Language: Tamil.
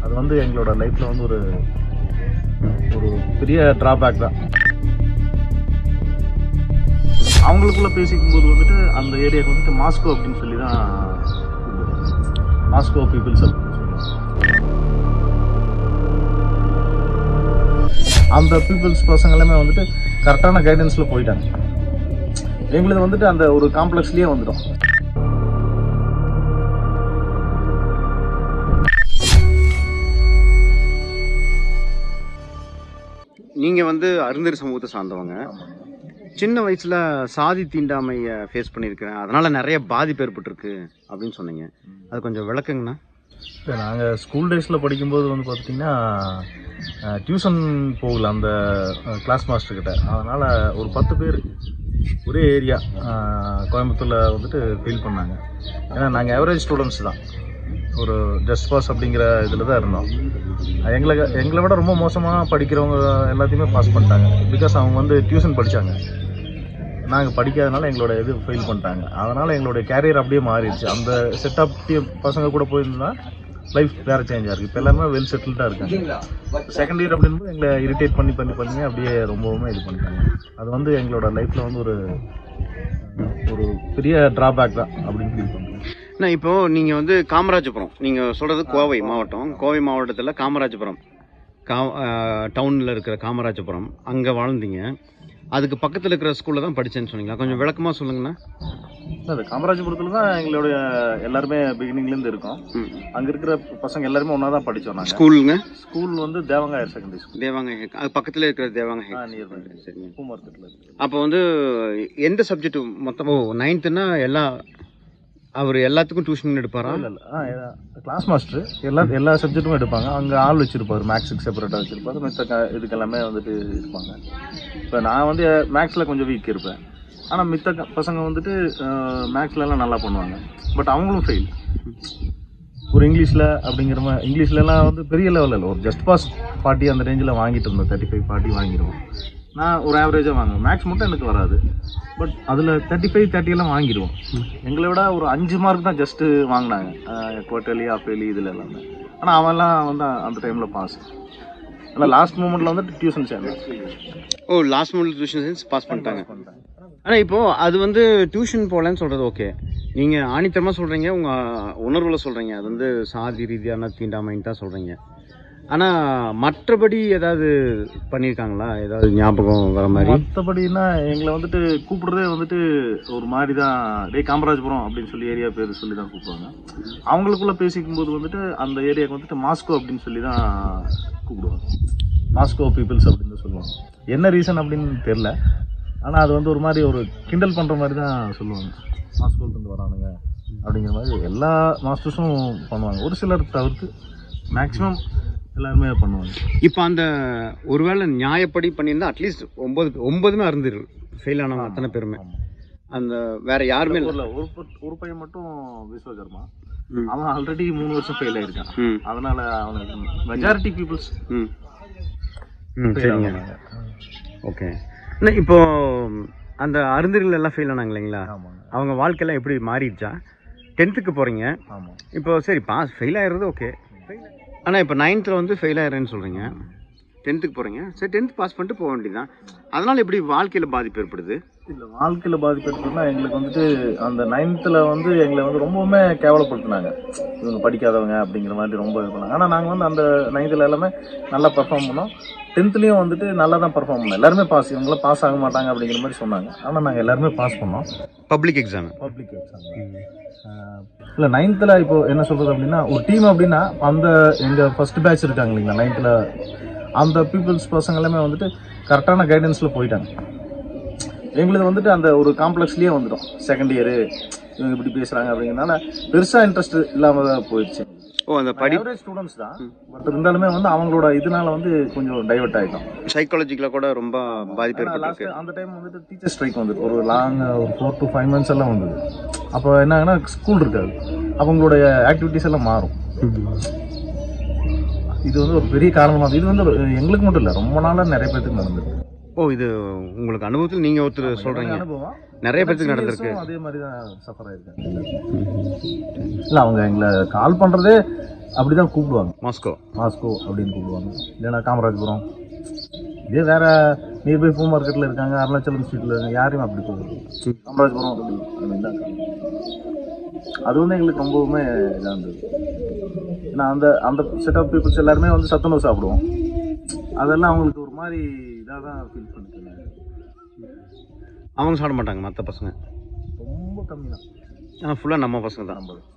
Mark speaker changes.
Speaker 1: அது வந்து எங்களோட லைஃப்பில் வந்து ஒரு ஒரு பெரிய ட்ராபேக் தான் அவங்களுக்குள்ள பேசிக்கும் போது வந்துட்டு அந்த ஏரியாவுக்கு வந்துட்டு மாஸ்கோ அப்படின்னு சொல்லி தான் கூப்பிடுவாங்க. மாஸ்கோ பீப்புள்ஸ் அப்படின்னு சொல்லுவாங்க அந்த பீப்புள்ஸ் பசங்க எல்லாமே வந்துட்டு கரெக்டான கைடன்ஸில் போயிட்டாங்க எங்களுக்கு வந்துட்டு அந்த ஒரு காம்ப்ளெக்ஸ்லேயே வந்துடும்
Speaker 2: நீங்கள் வந்து அருந்தர் சமூகத்தை சார்ந்தவங்க சின்ன வயசில் சாதி தீண்டாமையை ஃபேஸ் பண்ணியிருக்கிறேன் அதனால் நிறைய பாதிப்பு ஏற்பட்டிருக்கு அப்படின்னு சொன்னீங்க அது கொஞ்சம் விளக்குங்கண்ணா
Speaker 1: இல்லை நாங்கள் ஸ்கூல் டேஸில் படிக்கும்போது வந்து பார்த்திங்கன்னா டியூஷன் போகல அந்த கிளாஸ் மாஸ்டர்கிட்ட அதனால் ஒரு பத்து பேர் ஒரே ஏரியா கோயம்புத்தூரில் வந்துட்டு ஃபீல் பண்ணாங்க ஏன்னா நாங்கள் ஆவரேஜ் ஸ்டூடெண்ட்ஸ் தான் ஒரு ஜஸ்ட் பாஸ் அப்படிங்கிற இதில் தான் இருந்தோம் எங்களை எங்களை விட ரொம்ப மோசமாக படிக்கிறவங்க எல்லாத்தையுமே பாஸ் பண்ணிட்டாங்க பிகாஸ் அவங்க வந்து டியூஷன் படித்தாங்க நாங்கள் படிக்காதனால எங்களோட இது ஃபெயில் பண்ணிட்டாங்க அதனால் எங்களுடைய கேரியர் அப்படியே மாறிடுச்சு அந்த செட்டப் பசங்க கூட போயிருந்தா லைஃப் வேற சேஞ்ச் ஆயிருக்கு இப்போ எல்லாருமே வெல் செட்டில்டாக இருக்காங்க செகண்ட் இயர் அப்படின்போது எங்களை இரிட்டேட் பண்ணி பண்ணி பண்ணி அப்படியே ரொம்பவுமே இது பண்ணிட்டாங்க அது வந்து எங்களோட லைஃப்பில் வந்து ஒரு ஒரு பெரிய ட்ராபேக் தான் அப்படின்னு ஃபீல் பண்ணுறேன்
Speaker 2: அண்ணா இப்போ நீங்கள் வந்து காமராஜபுரம் நீங்கள் சொல்கிறது கோவை மாவட்டம் கோவை மாவட்டத்தில் காமராஜபுரம் கா டவுனில் இருக்கிற காமராஜபுரம் அங்கே வாழ்ந்தீங்க அதுக்கு பக்கத்தில் இருக்கிற ஸ்கூலில் தான் படித்தேன்னு சொன்னீங்களா கொஞ்சம் விளக்கமாக சொல்லுங்கண்ணா
Speaker 1: அது காமராஜபுரத்தில் தான் எங்களுடைய எல்லாருமே பிகினிங்லேருந்து இருக்கோம்
Speaker 2: ம்.
Speaker 1: அங்கே இருக்கிற பசங்க எல்லாருமே ஒன்றா தான் படித்தோம் நாங்கள்
Speaker 2: ஸ்கூலுங்க
Speaker 1: ஸ்கூல் வந்து தேவங்க ஹையர் செகண்டரி ஸ்கூல்
Speaker 2: தேவாங்க ஹெக் அது பக்கத்தில் இருக்கிற தேவாங்க ஹெக்
Speaker 1: நியர் பை
Speaker 2: சரிங்க
Speaker 1: பூ மார்க்கெட்டில் இருக்கு
Speaker 2: அப்போ வந்து எந்த சப்ஜெக்ட் மொத்தம் ஓ நைன்த்துனா எல்லா அவர் எல்லாத்துக்கும் டியூஷன் எடுப்பாரா
Speaker 1: இல்லை இல்லை கிளாஸ் மாஸ்டர் எல்லா எல்லா சப்ஜெக்ட்டுமே எடுப்பாங்க அங்கே ஆள் வச்சிருப்பாரு மேக்ஸுக்கு செப்பரேட்டாக வச்சிருப்பாரு மித்த க- இதுக்கு எல்லாமே வந்துட்டு இருப்பாங்க இப்போ நான் வந்து மேக்ஸில் கொஞ்சம் வீக் இருப்பேன் ஆனால் மித்த க- பசங்க வந்துட்டு மேக்ஸ்ல எல்லாம் நல்லா பண்ணுவாங்க பட் அவங்களும் ஃபெயில் ஒரு இங்கிலீஷில் அப்படிங்கிற மாதிரி இங்கிலீஷ்லலாம் வந்து பெரிய லெவலில் இல்லை ஒரு ஜஸ்ட் பாஸ் பார்ட்டி அந்த ரேஞ்சில் வாங்கிட்டு இருந்தோம் தேர்ட்டி ஃபைவ் பார்ட்டி வாங்கிடுவோம் நான் ஒரு ஆவரேஜாக வாங்குவேன் மேக்ஸ் மட்டும் எனக்கு வராது பட் அதில் தேர்ட்டி ஃபைவ் தேர்ட்டியெல்லாம் வாங்கிடுவோம் எங்களை விட ஒரு அஞ்சு மார்க் தான் ஜஸ்ட்டு வாங்கினாங்க குவார்டர்லி ஆஃபேலி இதில் எல்லாமே ஆனால் அவன்லாம் வந்து அந்த டைமில் பாஸ் ஆனால் லாஸ்ட் மூமெண்ட்டில் வந்துட்டு டியூஷன் சேர்ந்தேன்
Speaker 2: ஓ last minute tuition science pass பண்ணிட்டாங்க ஆனால் இப்போ அது வந்து டியூஷன் போகலன்னு சொல்கிறது ஓகே நீங்கள் ஆணித்தரமாக சொல்கிறீங்க உங்கள் உணர்வில் சொல்கிறீங்க அது வந்து சாதி ரீதியான தீண்டாமைன்னு தான் சொல்கிறீங்க ஆனால் மற்றபடி ஏதாவது பண்ணியிருக்காங்களா ஏதாவது ஞாபகம் வர மாதிரி
Speaker 1: மற்றபடினா எங்களை வந்துட்டு கூப்பிடுறதே வந்துட்டு ஒரு மாதிரி தான் டே காமராஜபுரம் அப்படின்னு சொல்லி ஏரியா பேர் சொல்லி தான் கூப்பிடுவாங்க அவங்களுக்குள்ள பேசிக்கும் போது வந்துட்டு அந்த ஏரியாவுக்கு வந்துட்டு மாஸ்கோ அப்படின்னு சொல்லி தான் கூப்பிடுவாங்க மாஸ்கோ பீப்புள்ஸ் அப்படின்னு தான் சொல்லுவாங்க என்ன ரீசன் அப்படின்னு தெரில ஆனால் அது வந்து ஒரு மாதிரி ஒரு கிண்டல் பண்ணுற மாதிரி தான் சொல்லுவாங்க மாஸ்கோலேருந்து வரானுங்க அப்படிங்கிற மாதிரி எல்லா மாஸ்டர்ஸும் பண்ணுவாங்க ஒரு சிலர் தவிர்த்து மேக்ஸிமம் எல்லாருமே பண்ணுவாங்க
Speaker 2: இப்போ அந்த ஒருவேளை நியாயப்படி பண்ணியிருந்தா அட்லீஸ்ட் ஒன்பது ஒன்பதுமே அருந்துரு ஃபெயில் ஆனவங்க அத்தனை பேருமே அந்த வேற யாருமே இல்லை
Speaker 1: ஊர்ல ஒரு பட்- ஒரு பையன் மட்டும் விஸ்வகர்மா
Speaker 2: ம்.
Speaker 1: அவன் ஆல்ரெடி மூணு வருஷம் ஃபெயில் ஆயிருக்கான்
Speaker 2: ம்
Speaker 1: அதனால அவனுக்கு மெஜாரிட்டி பீப்புள்ஸ்
Speaker 2: ம் ம் சரிங்க ஓகே அண்ணா, இப்போ அந்த அருந்தர்கள் எல்லாம் ஃபெயில் ஆனாங்க இல்லைங்களா
Speaker 1: ஆமாங்க
Speaker 2: அவங்க வாழ்க்கையெல்லாம் எப்படி மாறிடுச்சா டென்த்துக்கு போகிறீங்க
Speaker 1: ஆமா
Speaker 2: இப்போ சரி பாஸ் ஃபெயில் ஆயிடுறது ஓகே ஆனால் இப்போ நைன்த்தில் வந்து ஃபெயில் ஆயிடுறேன்னு சொல்கிறீங்க டென்த்துக்கு போகிறீங்க சரி டென்த் பாஸ் பண்ணிட்டு போக வேண்டியதுதான் அதனால் எப்படி வாழ்க்கையில் பாதிப்பு ஏற்படுது
Speaker 1: இல்ல வாழ்க்கையில பாதிப்பு ஏற்பட்டுனா எங்களுக்கு வந்துட்டு அந்த நைன்த்தில் வந்து எங்களை வந்து ரொம்பவுமே கேவலப்படுத்தினாங்க இவங்க படிக்காதவங்க அப்படிங்கிற மாதிரி ரொம்ப இது பண்ணாங்க ஆனால் நாங்கள் வந்து அந்த நைன்த்தில் எல்லாமே நல்லா பெர்ஃபார்ம் பண்ணோம் டென்த்லேயும் வந்துட்டு நல்லா தான் பெர்ஃபார்ம் பண்ணோம் எல்லாருமே பாஸ் இவங்களாம் பாஸ் ஆக மாட்டாங்க அப்படிங்கிற மாதிரி சொன்னாங்க ஆனால் நாங்கள் எல்லாருமே பாஸ் பண்ணோம்
Speaker 2: பப்ளிக் எக்ஸாம்
Speaker 1: பப்ளிக் எக்ஸாம் இல்லை நைன்த்தில் இப்போ என்ன சொல்கிறது அப்படின்னா ஒரு டீம் அப்படின்னா அந்த எங்கள் ஃபர்ஸ்ட் பேட்ச் இருக்காங்க இல்லைங்களா நைன்த்தில் அந்த பீப்புள்ஸ் பசங்க எல்லாமே வந்துட்டு கரெக்டான கைடன்ஸில் போயிட்டாங்க எங்களுக்கு வந்துட்டு அந்த ஒரு காம்ப்ளெக்ஸ்லேயே வந்துடும் செகண்ட் இயரு இவங்க இப்படி பேசுகிறாங்க அப்படிங்கிறனால பெருசாக இன்ட்ரெஸ்ட் இல்லாமல் போயிடுச்சு
Speaker 2: ஓ அந்த படி
Speaker 1: ஆவரேஜ் ஸ்டூடெண்ட்ஸ் தான் பட் இருந்தாலுமே வந்து அவங்களோட இதனால வந்து கொஞ்சம் டைவர்ட் ஆகிட்டோம்
Speaker 2: சைக்காலஜிக்கலாக கூட ரொம்ப பாதிப்பு
Speaker 1: லாஸ்ட்
Speaker 2: ஏற்பட்டிருக்கு
Speaker 1: அந்த டைம் வந்துட்டு டீச்சர் ஸ்ட்ரைக் வந்துட்டு ஒரு லாங் ஒரு ஃபோர் டு ஃபைவ் மந்த்ஸ் எல்லாம் வந்தது அப்போ என்னாங்கன்னா ஸ்கூல் இருக்காது அவங்களுடைய ஆக்டிவிட்டிஸ் எல்லாம் மாறும் இது வந்து ஒரு பெரிய காரணமாக இது வந்து ஒரு- எங்களுக்கு மட்டும் இல்லை ரொம்ப நாளாக நிறைய பேருக்கு நடந்திருக்கு
Speaker 2: ஓ இது உங்களுக்கு அனுபவத்தில் நீங்கள் ஒருத்தர் சொல்கிறீங்க
Speaker 1: அனுபவம்
Speaker 2: நிறைய பேருக்கு நடந்திருக்கு
Speaker 1: seniors-உம் அதே மாதிரி தான் சஃபர் ஆயிருக்காங்க இல்லை அவங்க எங்களை கால் பண்ணுறதே அப்படி தான் கூப்பிடுவாங்க
Speaker 2: மாஸ்கோ
Speaker 1: மாஸ்கோ அப்படின்னு கூப்பிடுவாங்க இல்லைன்னா காமராஜபுரம் இதே வேற நியர்பை பூ மார்க்கெட்டில் இருக்காங்க அருணாச்சலம் ஸ்ட்ரீட்டில் இருக்காங்க யாரையும் அப்படி கூப்பிடுவாங்க காமராஜபுரம் அப்படி அப்படின்னு தான் இருக்காங்க. அது வந்து எங்களுக்கு ரொம்பவுமே இதாக இருந்தது ஏன்னா அந்த அந்த செட் ஆஃப் பீப்புள்ஸ் எல்லாருமே வந்து சத்துணவு சாப்பிடுவோம் அதெல்லாம் அவங்களுக்கு ஒரு மாதிரி இதாக தான் ஃபீல் பண்ணிக்கிறாங்க
Speaker 2: அவங்க சாப்பிட மாட்டாங்க மற்ற பசங்க
Speaker 1: ரொம்ப கம்மி தான்
Speaker 2: ஆனால் ஃபுல்லாக நம்ம பசங்க தான்
Speaker 1: நம்ம